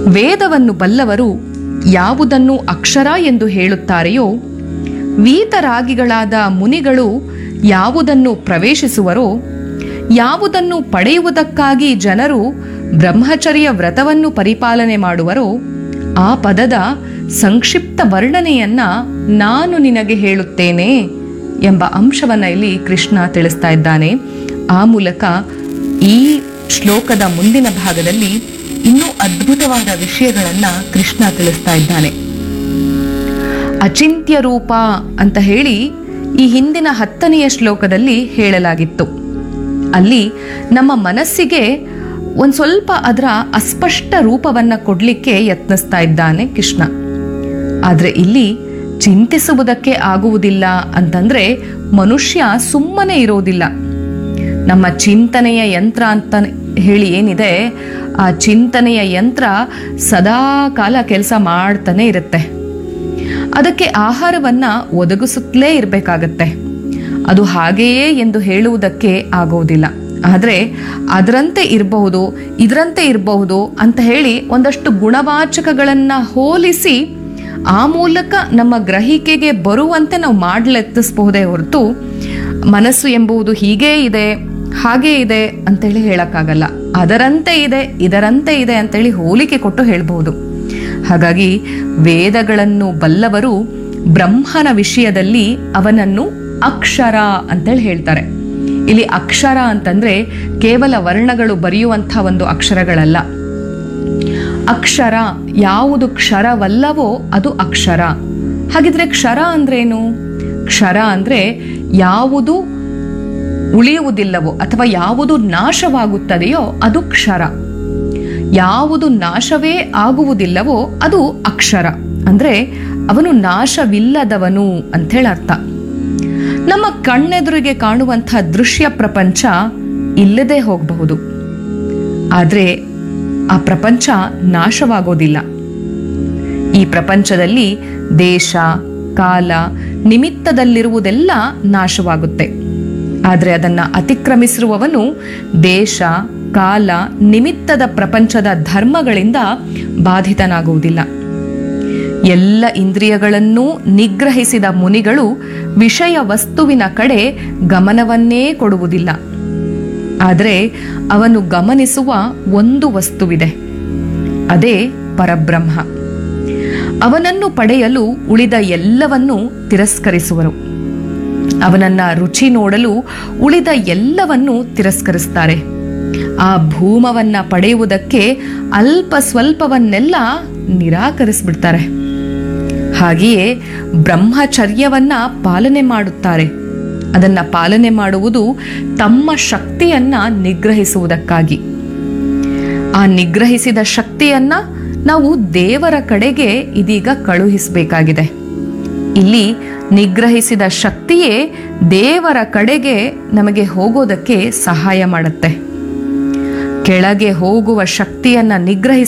ವೇದವನ್ನು ಬಲ್ಲವರು ಯಾವುದನ್ನು ಅಕ್ಷರ ಎಂದು ಹೇಳುತ್ತಾರೆಯೋ ವೀತರಾಗಿಗಳಾದ ಮುನಿಗಳು ಯಾವುದನ್ನು ಪ್ರವೇಶಿಸುವರೋ ಯಾವುದನ್ನು ಪಡೆಯುವುದಕ್ಕಾಗಿ ಜನರು ಬ್ರಹ್ಮಚರ್ಯ ವ್ರತವನ್ನು ಪರಿಪಾಲನೆ ಮಾಡುವರೋ ಆ ಪದದ ಸಂಕ್ಷಿಪ್ತ ವರ್ಣನೆಯನ್ನ ನಾನು ನಿನಗೆ ಹೇಳುತ್ತೇನೆ ಎಂಬ ಅಂಶವನ್ನ ಇಲ್ಲಿ ಕೃಷ್ಣ ತಿಳಿಸ್ತಾ ಇದ್ದಾನೆ ಆ ಮೂಲಕ ಈ ಶ್ಲೋಕದ ಮುಂದಿನ ಭಾಗದಲ್ಲಿ ಇನ್ನೂ ಅದ್ಭುತವಾದ ವಿಷಯಗಳನ್ನ ಕೃಷ್ಣ ತಿಳಿಸ್ತಾ ಇದ್ದಾನೆ ಅಚಿಂತ್ಯ ರೂಪ ಅಂತ ಹೇಳಿ ಈ ಹಿಂದಿನ ಹತ್ತನೆಯ ಶ್ಲೋಕದಲ್ಲಿ ಹೇಳಲಾಗಿತ್ತು ಅಲ್ಲಿ ನಮ್ಮ ಮನಸ್ಸಿಗೆ ಒಂದು ಸ್ವಲ್ಪ ಅದರ ಅಸ್ಪಷ್ಟ ರೂಪವನ್ನ ಕೊಡ್ಲಿಕ್ಕೆ ಯತ್ನಿಸ್ತಾ ಇದ್ದಾನೆ ಕೃಷ್ಣ ಆದ್ರೆ ಇಲ್ಲಿ ಚಿಂತಿಸುವುದಕ್ಕೆ ಆಗುವುದಿಲ್ಲ ಅಂತಂದ್ರೆ ಮನುಷ್ಯ ಸುಮ್ಮನೆ ಇರೋದಿಲ್ಲ ನಮ್ಮ ಚಿಂತನೆಯ ಯಂತ್ರ ಅಂತ ಹೇಳಿ ಏನಿದೆ ಆ ಚಿಂತನೆಯ ಯಂತ್ರ ಸದಾ ಕಾಲ ಕೆಲಸ ಮಾಡ್ತಾನೆ ಇರುತ್ತೆ ಅದಕ್ಕೆ ಆಹಾರವನ್ನ ಒದಗಿಸುತ್ತಲೇ ಇರಬೇಕಾಗತ್ತೆ ಅದು ಹಾಗೆಯೇ ಎಂದು ಹೇಳುವುದಕ್ಕೆ ಆಗೋದಿಲ್ಲ ಆದರೆ ಅದರಂತೆ ಇರಬಹುದು ಇದರಂತೆ ಇರಬಹುದು ಅಂತ ಹೇಳಿ ಒಂದಷ್ಟು ಗುಣವಾಚಕಗಳನ್ನ ಹೋಲಿಸಿ ಆ ಮೂಲಕ ನಮ್ಮ ಗ್ರಹಿಕೆಗೆ ಬರುವಂತೆ ನಾವು ಮಾಡ್ಲೆತ್ತಿಸಬಹುದೇ ಹೊರತು ಮನಸ್ಸು ಎಂಬುದು ಹೀಗೇ ಇದೆ ಹಾಗೇ ಇದೆ ಅಂತೇಳಿ ಹೇಳಕ್ಕಾಗಲ್ಲ ಅದರಂತೆ ಇದೆ ಇದರಂತೆ ಇದೆ ಅಂತೇಳಿ ಹೋಲಿಕೆ ಕೊಟ್ಟು ಹೇಳ್ಬಹುದು ಹಾಗಾಗಿ ವೇದಗಳನ್ನು ಬಲ್ಲವರು ಬ್ರಹ್ಮನ ವಿಷಯದಲ್ಲಿ ಅವನನ್ನು ಅಕ್ಷರ ಅಂತೇಳಿ ಹೇಳ್ತಾರೆ ಇಲ್ಲಿ ಅಕ್ಷರ ಅಂತಂದ್ರೆ ಕೇವಲ ವರ್ಣಗಳು ಬರೆಯುವಂಥ ಒಂದು ಅಕ್ಷರಗಳಲ್ಲ ಅಕ್ಷರ ಯಾವುದು ಕ್ಷರವಲ್ಲವೋ ಅದು ಅಕ್ಷರ ಹಾಗಿದ್ರೆ ಕ್ಷರ ಅಂದ್ರೇನು ಕ್ಷರ ಅಂದ್ರೆ ಯಾವುದು ಉಳಿಯುವುದಿಲ್ಲವೋ ಅಥವಾ ಯಾವುದು ನಾಶವಾಗುತ್ತದೆಯೋ ಅದು ಕ್ಷರ ಯಾವುದು ನಾಶವೇ ಆಗುವುದಿಲ್ಲವೋ ಅದು ಅಕ್ಷರ ಅಂದ್ರೆ ಅವನು ನಾಶವಿಲ್ಲದವನು ಅಂಥೇಳಿ ಅರ್ಥ ನಮ್ಮ ಕಣ್ಣೆದುರಿಗೆ ಕಾಣುವಂಥ ದೃಶ್ಯ ಪ್ರಪಂಚ ಇಲ್ಲದೆ ಹೋಗಬಹುದು ಆದರೆ ಆ ಪ್ರಪಂಚ ನಾಶವಾಗೋದಿಲ್ಲ ಈ ಪ್ರಪಂಚದಲ್ಲಿ ದೇಶ ಕಾಲ ನಿಮಿತ್ತದಲ್ಲಿರುವುದೆಲ್ಲ ನಾಶವಾಗುತ್ತೆ ಆದರೆ ಅದನ್ನ ಅತಿಕ್ರಮಿಸಿರುವವನು ದೇಶ ಕಾಲ ನಿಮಿತ್ತದ ಪ್ರಪಂಚದ ಧರ್ಮಗಳಿಂದ ಬಾಧಿತನಾಗುವುದಿಲ್ಲ ಎಲ್ಲ ಇಂದ್ರಿಯಗಳನ್ನೂ ನಿಗ್ರಹಿಸಿದ ಮುನಿಗಳು ವಿಷಯ ವಸ್ತುವಿನ ಕಡೆ ಗಮನವನ್ನೇ ಕೊಡುವುದಿಲ್ಲ ಆದರೆ ಅವನು ಗಮನಿಸುವ ಒಂದು ವಸ್ತುವಿದೆ ಅದೇ ಪರಬ್ರಹ್ಮ ಅವನನ್ನು ಪಡೆಯಲು ಉಳಿದ ಎಲ್ಲವನ್ನೂ ತಿರಸ್ಕರಿಸುವರು ಅವನನ್ನ ರುಚಿ ನೋಡಲು ಉಳಿದ ಎಲ್ಲವನ್ನೂ ತಿರಸ್ಕರಿಸ್ತಾರೆ ಆ ಭೂಮವನ್ನ ಪಡೆಯುವುದಕ್ಕೆ ಅಲ್ಪ ಸ್ವಲ್ಪವನ್ನೆಲ್ಲ ನಿರಾಕರಿಸ್ಬಿಡ್ತಾರೆ ಹಾಗೆಯೇ ಬ್ರಹ್ಮಚರ್ಯವನ್ನ ಪಾಲನೆ ಮಾಡುತ್ತಾರೆ ಅದನ್ನ ಪಾಲನೆ ಮಾಡುವುದು ತಮ್ಮ ಶಕ್ತಿಯನ್ನ ನಿಗ್ರಹಿಸುವುದಕ್ಕಾಗಿ ಆ ನಿಗ್ರಹಿಸಿದ ಶಕ್ತಿಯನ್ನ ನಾವು ದೇವರ ಕಡೆಗೆ ಇದೀಗ ಕಳುಹಿಸಬೇಕಾಗಿದೆ ಇಲ್ಲಿ ನಿಗ್ರಹಿಸಿದ ಶಕ್ತಿಯೇ ದೇವರ ಕಡೆಗೆ ನಮಗೆ ಹೋಗೋದಕ್ಕೆ ಸಹಾಯ ಮಾಡುತ್ತೆ ಕೆಳಗೆ ಹೋಗುವ ಶಕ್ತಿಯನ್ನ ನಿಗ್ರಹಿಸ